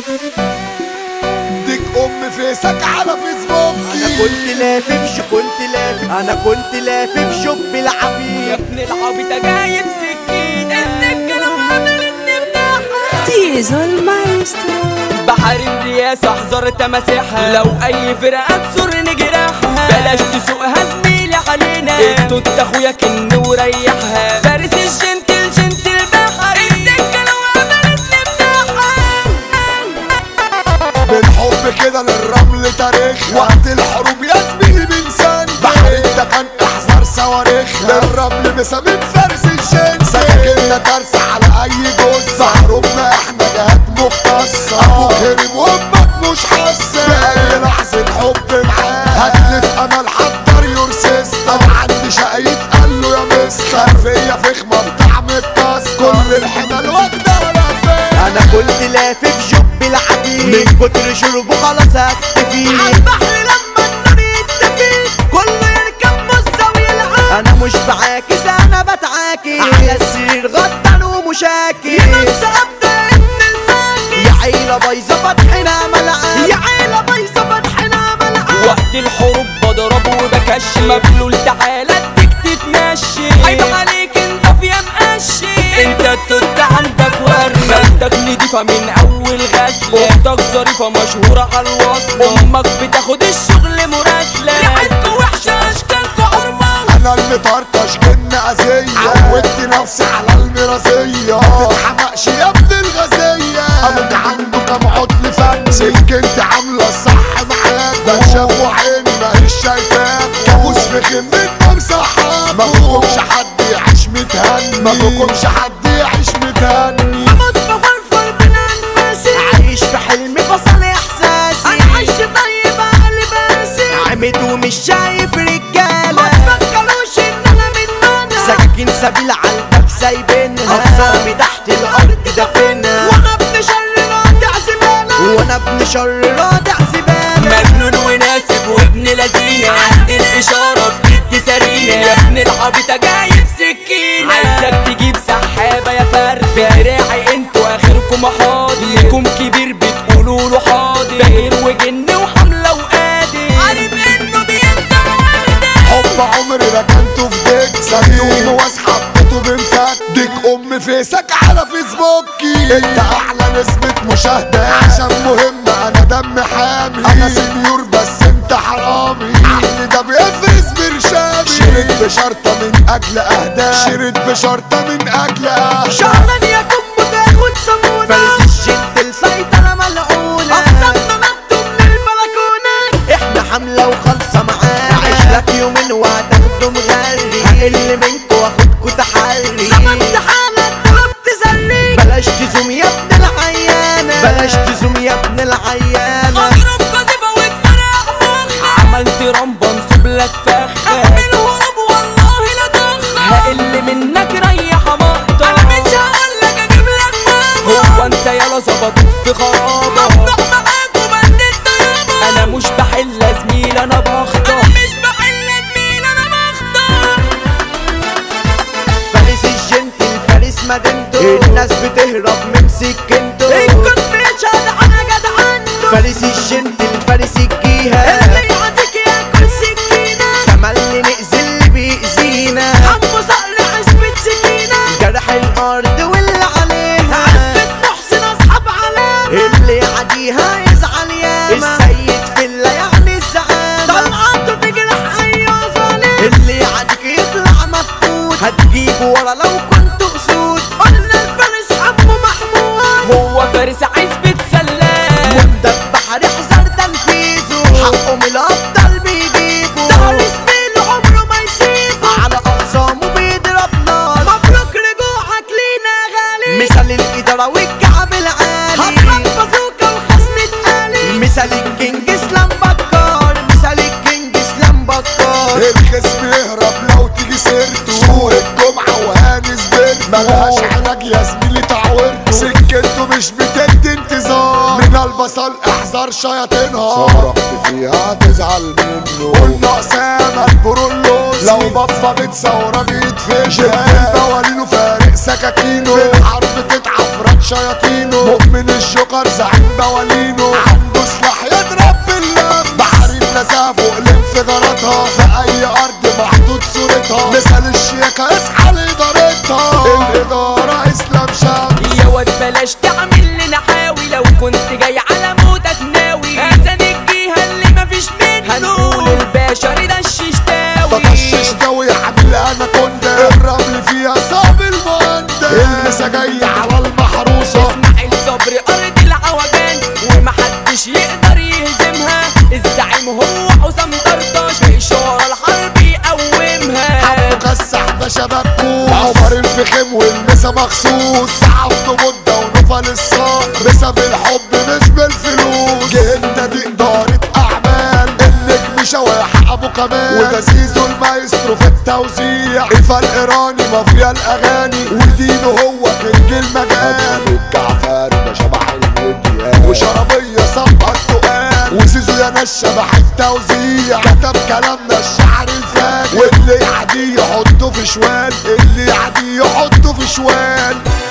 ديك ام فيسك على فيسبوك انا كنت لافف شو كنت لافف انا كنت لافف شوب يا العبيد ابن العبيط جايب سكين السكة لو عملت نفتحها تيزو المايسترو بحر الرياسة احذر تماسيحها لو اي فرقة تسر نجرحها بلاش تسوقها زميلي علينا التوت اخويا كن وريحها فارس الجنتل جنتل بحر السكة لو عملت نفتحها بالحب كده للرمل تاريخ وقت الحروب يا زميلي بنسان بحر ده كان احذر صواريخ للرمل مسامين فارس الجن سكاكيننا ترسى على اي جثة حروبنا احنا جهات مختصة ابوك هرب وامك مش حاسة بأي لحظة حب معاه هتلف امل حضر يور سيستم انا عندي شقيت قال له يا مستر فيا فخمة بطعم الطاس كل الحمل واخدة ولا فين انا كنت لافف شوب العبيد من كتر شربه خلاص هختفي عالبحر لما النار يتفي كله يركب بصة ويلعب انا مش بعاكس انا بتعاكس على السرير غطان ومشاكس نفسي ابدا ابن الفاكر يا عيلة بايظة فتحنا ملعب يا عيلة بايظة فتحنا ملعب وقت الحروب بضرب وبكش مبلول تعالى اديك تتمشي عيب عليك انت في مقشي انت التوت عندك ورد خدك نضيفة من اول غسلة اختك ظريفة مشهورة على الوصل امك بتاخد الشغل مراسلة ريحتكوا وحشة اشكالكوا عربان انا اللي طرطش كن اذية عودت نفسي على المرازية ما تتحمقش يا ابن الغزية انا عنده كام عطل فن سكنت عاملة الصح معاك ده شاف وعين ما هيش شايفاك كابوس في خمتنا مصحاب ما فيكمش حد يعيش متهني ما فيكمش حد يعيش متهني اموت بفرفر من انفاسي عايش في حلمي فصل احساسي انا عايش طيب على لباسي عمد ومش شايف ما رجالة تفكروش ان انا من انا سكاكين سبيل على الباب سايبينها اقسامي تحت الارض دافنها وانا ابن شر رادع زبالة وانا ابن شر رادع زبالة مجنون وناسف وابن لذينة عندي الإشارة بجد سرينة يا ابن العبيطة جايب سكينة عايزك تجيب سحابة يا فرد بدراعي انتوا آخركم حاضر ليكم كبير بتقولوا له حاضر بهير وجن وحملة وقادر عارف انه بينزل وردة حب عمري ركنته في ديك صندوق واسحب بيته بمسك ديك ام فيسك على فيسبوكي انت اعلى نسبة مشاهدة عشان مهم انا دم حامي انا سنيور بس انت حرامي عقلي ده بيفرز برشامي شريت بشرطة من اجل اهداف شريت بشرطة من اجل اهداف شغلان يا كم تاخد صابونة فارس الجد السيطرة ملعونة أقسمنا نطوا من البلكونة احنا حملة وخالصة معانا عيش لك يومين وهتاخدوا مغري هقل منكوا واخدكوا تحري زمنت حالك طلبت زلي بلاش تزوم يا ابن العيانة بلاش تزوم يا ابن العيانة اضرب قذيفة واتفرق مخ عملت رمبة انصب لك فخ اعمل هروب والله لا دخل هقل منك ريح مقطع انا مش هقولك اجيب لك ماما هو انت يلا ظبطوك في خرابة ممنوع معاك وبدل طيابة انا مش بحل يا زميل انا بخطف انا مش بحل يا زميل انا بخطف فارس الجنتل فارس مدينته الناس بتهرب من سكنته الكل بيشهد على جدعنته فارس الجنتل فارس الجيهة اللي يعطيك ياكل سكينة تملي نأذي اللي بيأذينا عمو صقر عزبة سكينة جرح الأرض واللي عليها عزبة محسن اصحاب علامة اللي يعديها يزعل ياما السيد في اللي يعني الزعامة طلعته تجرح اي ظالم اللي يعديك يطلع مفقود هتجيبه ورا لو كنت أسود قلنا الفارس حمو محمود هو فارس عزبة سلام مدبح احذر تنفيذه حقه من الأبطال بيجيبه ده زميله عمره ما يسيبه على أقسامه بيضرب نار مبروك رجوعك لينا يا غالي مثال الإدارة والكعب العالي هضرب بازوكا وخصم آلي مثال الكينج اسلام بكار مثال الكينج اسلام بكار الخصم يهرب لو تيجي سيرته سوق الجمعة وهاني زبرت ملهاش علاج يا زميلي تعورته سكته مش بتدي انتظار من البصل احذر شياطينها صرفت فيها تزعل منه قلنا اسامة البرولوس لو بفة بتصورة بيتفشل البوالين وفارق سكاكينه في الحرب تتعفرك شياطينه مؤمن الجوكر زعيم بوالينه عنده سلاح يضرب باللم بحر النزاهة فوق الانفجاراتها في اي ارض محطوط صورتها مثال الشياكة اصحى لادارتها الادارة اسلام شمس يا واد بلاش تعمل لنا حاوي لو كنت جاي على موتك ناوي هذا الجهة اللي مفيش منه هنقول الباشا رضا الششتاوي تطشش دوي عامل انا كنت الرمل فيها صعب المهندس اللسه جاي على المحروسة اسماعيل صبري ارض العوجان ومحدش يقدر يهزمها الزعيم هو حسام طرطاش اشاره الحرب يقومها حمو كسح ده شبكوس عمر الفخم والمسا مخصوص عبد مدة ونفل الصار بسبب الحب مش بالفلوس جهنة دي إدارة أعمال النجم شواح أبو كمال وده زيزو المايسترو في التوزيع الفا الإيراني مافيا الأغاني ودينه هو كينج المجال الجعفر ده شبح المديان وشربية صبح التقال وزيزو يا ناس شبح التوزيع كتب كلامنا الشعر الفاجر واللي يعدي يحطه في شوال اللي يعدي يحطه في شوال